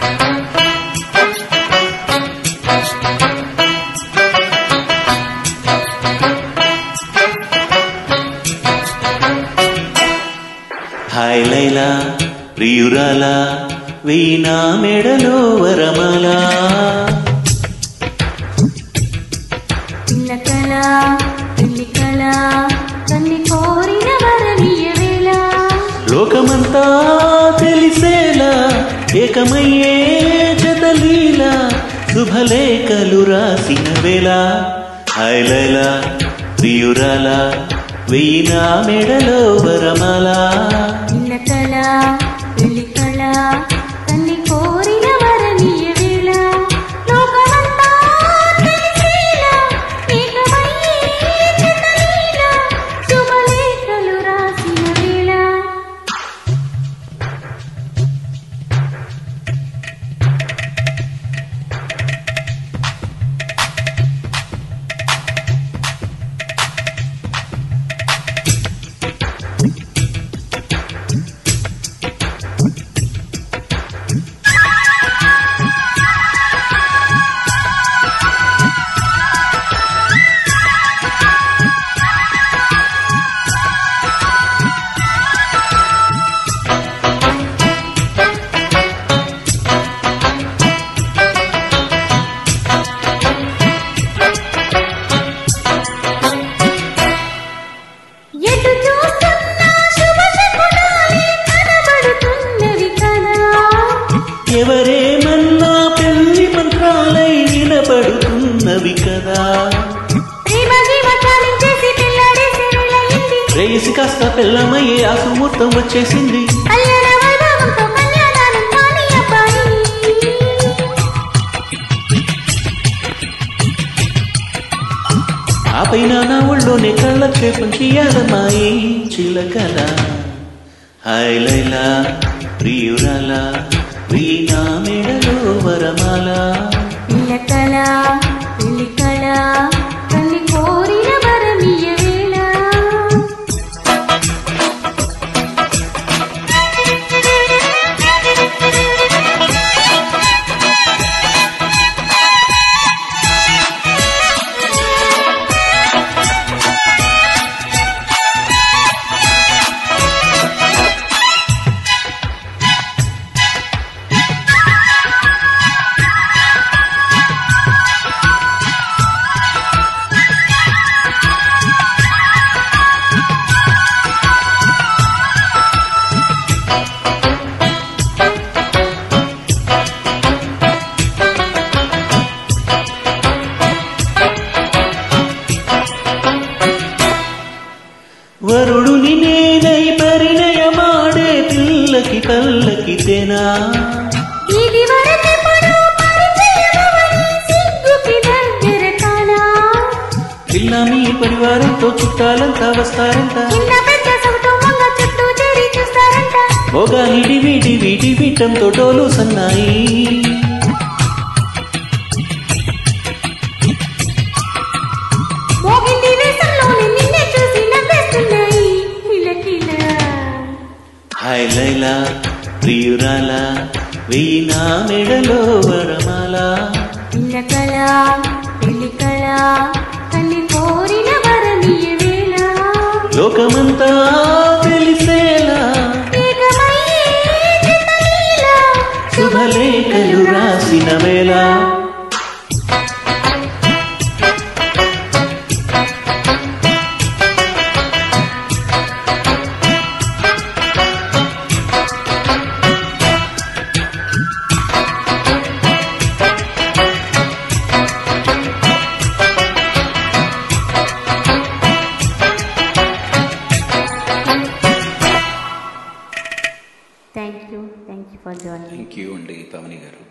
hi Laila ప్రియురాలా వీణా మెడలో వరమాలా చిన్న కళ పెళ్లి కళ కన్ని కోరిన వరమియవేళ లోకమంతా తెలిసేలా ఏకమయ్యే జతలీలా శుభలేఖలు రాసిన వేళ హాయ్ లైలా ప్రియురాలా వీణా మెడలో వరమాలా చిన్న కళ పెళ్లి కళ కన్ని కోరిన వరమియవేళ లోకమంతా తెలిసేలా ఏకమయ్యే జతలీల శుభలేఖలు రాసిన వేళ ఎటు చూస్తున్నా శుభ శకునాలే కనబడుతున్నవి కదా ఎవరేమన్నా పెళ్లి మంత్రాలై వినపడుతున్నవి కదా ప్రేమ జీవ చాలించేసి పిల్లాడేసి వేళయింది రేసి కాస్త పిల్లమయ్యే ఆ సుముహూర్తం వచ్చేసింది కళ్యాణ వైభవంతో కన్యాదానం కాని అబ్బాయి ఆ పైన నా ఒళ్ళోనే కళ్ళక్షేపం చెయ్యాలమ్మాయి చిలకల హాయ్ లైలా ప్రియురాల వీణా మెడలో వరమాల పిల్ల కళ పెళ్లి కళ తల్లి కోరిన వరమియ వేళ వరుడుని నేనై పరిణయమాడే పిల్లకి పల్లకి తెనా ఇది వరకెప్పుడు పరిచయమవని సిగ్గుకి దగ్గర కానా పిల్ల మీ పరివారంతో చుట్టాలంతా వస్తారంట చిన్న పెద్ద సౌటంగా చుట్టూ చేరి చూస్తారంట భోగాలిడి వీడి వీడి వీటంతో డోలు సన్నాయి మోగింది వేసంలోనే నిన్నే చూసి నవ్వేస్తున్నాయి కిలకిల హాయ్ లైలా ప్రియురాల వీణా మెడలో వరమాల పిల్ల కళ పెళ్లి కళ తల్లి కోరిన వరమియ వేళ లోకమంతా తెలిసేలా ఏకమయ్యే జతలీల శుభలేఖలు రాసిన వేళ thank you thank you for joining thank you అండి తమని గారు